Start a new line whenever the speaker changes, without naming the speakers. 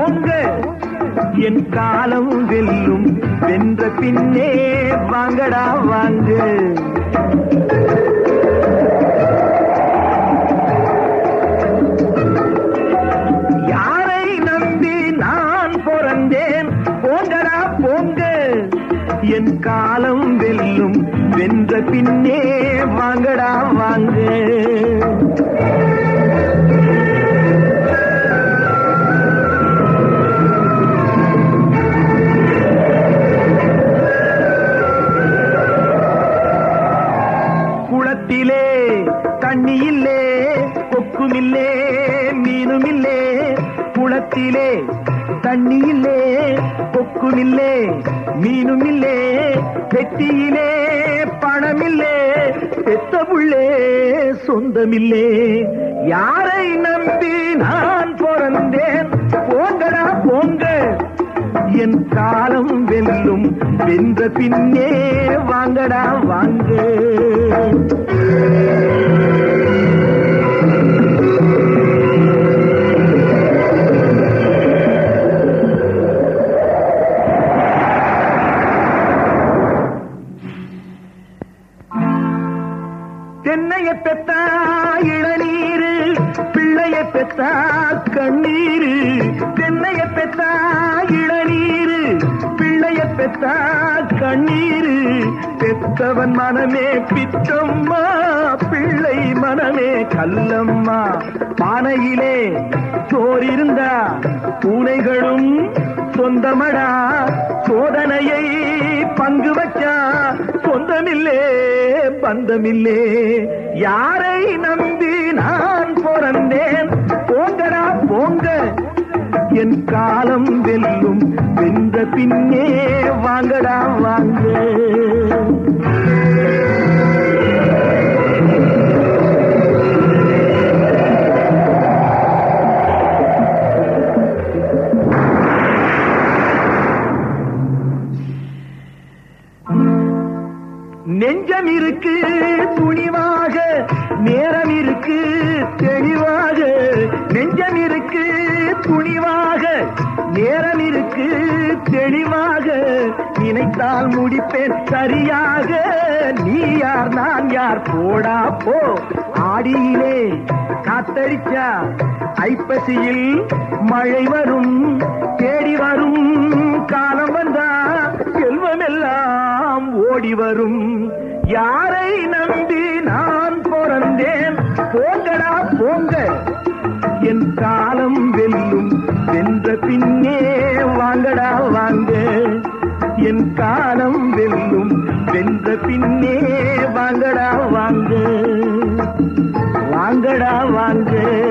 போங்க என் காலம் வெல்லும் வென்ற பின்னே வாங்கடா வாங்க யாரை நம்பி நான் பிறந்தேன் போங்கடா போங்க என் காலம் வெல்லும் வென்ற பின்னே வாங்கடா வாங்க குளத்திலே தண்ணி இல்லே கொக்குமில்லே மீனுமில்லே குளத்திலே தண்ணி இல்லே கொக்குமில்லே மீனுமில்லே பெட்டியிலே பணமில்லே பெத்த புள்ளே சொந்தமில்லே யாரை நம்பி நான் பிறந்தேன் போங்கடா போங்க என் காலம் வெல்லும் வென்ற பின்னே வாங்கடா வாங்க தென்னைய பெத்தா இளநீரு பிள்ளைய பெத்தா கண்ணீரு தென்னைய பெத்தா இளநீரு பிள்ளைய பெத்தா கண்ணீரு பெத்தவன் மனமே பித்தம்மா பிள்ளை மனமே கல்லம்மா பானையிலே சோறிருந்தா பூனைகளும் சொந்தமடா சோதனையை பங்கு வச்சா சொந்தமில்லே பந்தமில்லே யாரை நம்பி நான் பிறந்தேன் போங்கடா போங்க என் காலம் வெல்லும் வென்ற பின்னே வாங்கடா வாங்க நெஞ்சம் இருக்கு துணிவாக நேரம் இருக்கு தெளிவாக நெஞ்சம் இருக்கு துணிவாக நேரம் இருக்கு தெளிவாக நினைத்தால் முடிப்பேன் சரியாக நீ யார் நான் யார் போடா போ ஆடியிலே காத்தடிச்சா ஐப்பசியில் மழை வரும் தேடி வரும் காலம் வந்தா செல்வமெல்லாம் ஓடி வரும் யாரை நம்பி நான் பிறந்தேன் போங்கடா போங்க என் காலம் வெல்லும் வென்ற பின்னே வாங்கடா வாங்க என் காலம் வெல்லும் வென்ற பின்னே வாங்கடா வாங்க வாங்கடா வாங்க